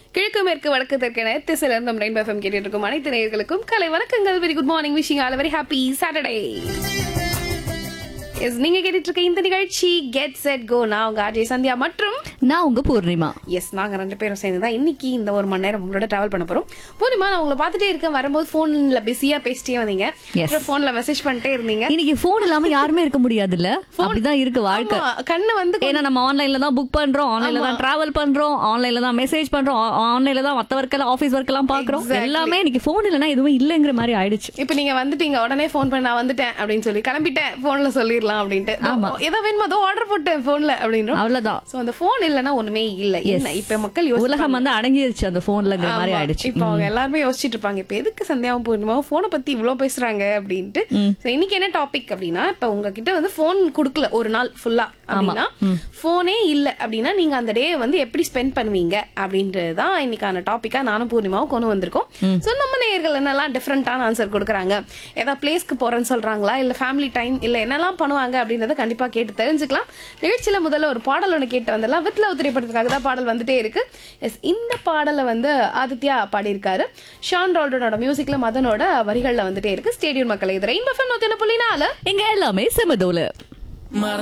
கிழக்கு மேற்கு வடக்கு தெற்கென திசையில நம்ம ரெயின்போ எஃப்எம் கேட்டுட்டு இருக்கும் அனைத்து நேயர்களுக்கும் கலை வணக்கங்கள் very good morning wishing all very happy Saturday yes நீங்க கேட்டுட்டு இருக்க இந்த நிகழ்ச்சி கெட் செட் கோ நான் உங்க ஆர்ஜே சந்தியா மற்றும் நான் உங்க பூர்ணிமா எஸ் நாங்க ரெண்டு பேரும் சேர்ந்து தான் இன்னைக்கு இந்த ஒரு மணி நேரம் உங்களோட டிராவல் பண்ண போறோம் பூர்ணிமா நான் உங்களை பார்த்துட்டே இருக்கேன் வரும்போது போன்ல பிஸியா பேசிட்டே வந்தீங்க Yes. போன்ல மெசேஜ் பண்ணிட்டே இருந்தீங்க இன்னைக்கு போன் இல்லாம யாருமே இருக்க முடியாதுல்ல அப்படிதான் இருக்கு வாழ்க்கை ஆமா, கண்ணு வந்து ஏன்னா நம்ம ஆன்லைன்ல தான் புக் பண்றோம் ஆன்லைன்ல தான் டிராவல் பண்றோம் ஆன்லைன்ல தான் மெசேஜ் பண்றோம் ஆன்லைன்ல தான் மத்த ஒர்க் எல்லாம் ஆபீஸ் ஒர்க் எல்லாம் பாக்குறோம் Exactly. எல்லாமே இன்னைக்கு போன் இல்லனா எதுவுமே இல்லங்கிற மாதிரி ஆயிடுச்சு இப்ப நீங்க வந்துட்டீங்க உடனே ஃபோன் பண்ண நான் வந்துட்டேன் அப்படின்னு சொல்லி கிளம்பிட்டேன் போன்ல சொல்லிடலாம் அப்படின்ட்டு ஆமா. ஏதோ வேணுமோ அதோ ஆர்டர் போட்டேன் போன்ல அப்படின்றோம் அவ்வளவுதான் சோ அந்த போன் இல்லனா ஒண்ணுமே இல்ல என்ன இப்ப மக்கள் யோசிப்பாங்க. உலகம் வந்து அடங்கிருச்சு அந்த போன்லங்கிற மாதிரி ஆமா. ஆயிடுச்சு இப்ப அவங்க எல்லாருமே யோசிச்சுட்டு இருப்பாங்க இப்ப எதுக்கு சந்தியாவும் பூர்ணிமாவும் போனை பத்தி இவ்ளோ பேசுறாங்க அப்படின்ட்டு So, இன்னைக்கு என்ன டாபிக் அப்படின்னா இப்ப உங்ககிட்ட வந்து போன் குடுக்கல ஒரு நாள் ஃபுல்லா அப்படின்னா போனே இல்ல அப்படின்னா நீங்க அந்த டே வந்து எப்படி ஸ்பெண்ட் பண்ணுவீங்க அப்படின்றதுதான் இன்னைக்கான டாபிக்கா நானும் பூர்ணிமாவும் கொண்டு வந்திருக்கோம் சோ நம்ம நேயர்கள் என்னெல்லாம் டிஃப்ரெண்டான ஆன்சர் கொடுக்குறாங்க ஏதாவது பிளேஸ்க்கு போறேன்னு சொல்றாங்களா இல்ல ஃபேமிலி டைம் இல்ல என்னெல்லாம் பண்ணுவாங்க அப்படின்றத கண்டிப்பா கேட்டு தெரிஞ்சுக்கலாம் நிகழ்ச்சியில முதல்ல ஒரு பாடல் ஒன்று கேட்டு வந்துடலாம் வித் லவ் திரைப்படத்துக்காக தான் பாடல் வந்துட்டே இருக்கு எஸ் இந்த பாடலை வந்து ஆதித்யா பாடியிருக்காரு ஷான் ரால்டனோட மியூசிக்ல மதனோட வரிகள்ல வந்துட்டே இருக்கு ஸ்டேடியம் மக்களை இது ரெயின் பஃபன் நூத்தி புள்ளி நாலு எங்க எல்லாமே செமதோல